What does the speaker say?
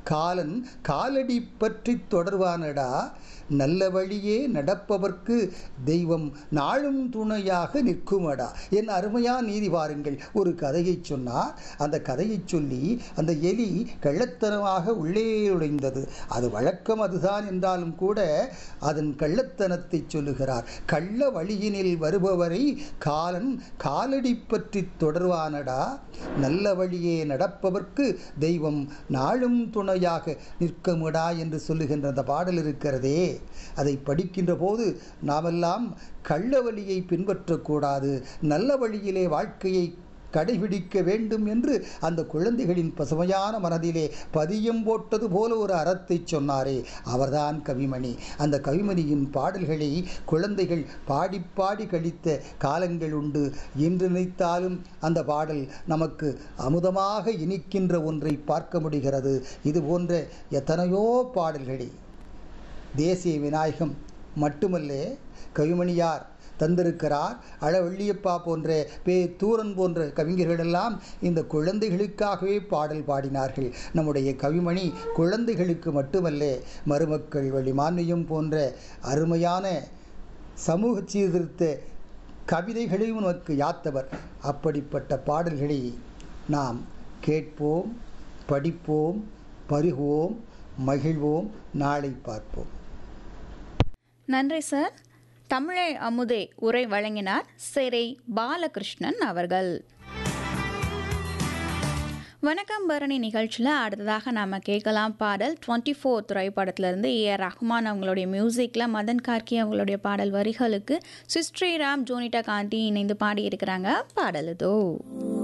காலன் காலடி பற்றி தொடர்வானடா நல்ல வழியே நடப்பவர்க்கு தெய்வம் நாளும் துணையாக நிற்குமடா என் அருமையான நீதி பாருங்கள் ஒரு கதையை சொன்னார் அந்த கதையை சொல்லி அந்த எலி கள்ளத்தனமாக உள்ளே நுழைந்தது அது வழக்கம் அதுதான் என்றாலும் கூட அதன் கள்ளத்தனத்தை சொல்லுகிறார் கள்ள வழியினில் வருபவரை காலன் காலடி பற்றி தொடர்வானடா நல்ல வழியே நடப்பவர்க்கு தெய்வம் நாளும் துணையாக நிற்குமடா என்று சொல்லுகின்ற அந்த பாடல் இருக்கிறதே அதை படிக்கின்ற போது நாமெல்லாம் கள்ள வழியை பின்பற்றக்கூடாது நல்ல வழியிலே வாழ்க்கையை கடைபிடிக்க வேண்டும் என்று அந்த குழந்தைகளின் பசுமையான மனதிலே பதியம் போட்டது போல ஒரு அறத்தை சொன்னாரே அவர்தான் கவிமணி அந்த கவிமணியின் பாடல்களை குழந்தைகள் பாடி பாடி கழித்த காலங்கள் உண்டு என்று நினைத்தாலும் அந்த பாடல் நமக்கு அமுதமாக இனிக்கின்ற ஒன்றை பார்க்க முடிகிறது இது போன்ற எத்தனையோ பாடல்களை தேசிய விநாயகம் மட்டுமல்ல கவிமணியார் தந்திருக்கிறார் அழவள்ளியப்பா போன்ற பே தூரன் போன்ற கவிஞர்களெல்லாம் இந்த குழந்தைகளுக்காகவே பாடல் பாடினார்கள் நம்முடைய கவிமணி குழந்தைகளுக்கு மட்டுமல்ல மருமக்கள் வழிமான்மியம் போன்ற அருமையான சமூக சீர்திருத்த கவிதைகளையும் நமக்கு யாத்தவர் அப்படிப்பட்ட பாடல்களை நாம் கேட்போம் படிப்போம் பருகுவோம் மகிழ்வோம் நாளை பார்ப்போம் நன்றி சார் தமிழை அமுதே உரை வழங்கினார் சிறை பாலகிருஷ்ணன் அவர்கள் வணக்கம் பரணி நிகழ்ச்சியில் அடுத்ததாக நாம் கேட்கலாம் பாடல் டுவெண்ட்டி ஃபோர் திரைப்படத்திலிருந்து ஏ ஆர் ரஹ்மான் அவங்களுடைய மியூசிக்கில் மதன் கார்கி அவங்களுடைய பாடல் வரிகளுக்கு சுஸ்ரீராம் ஜோனிட்டா காந்தி இணைந்து பாடியிருக்கிறாங்க பாடல் இதோ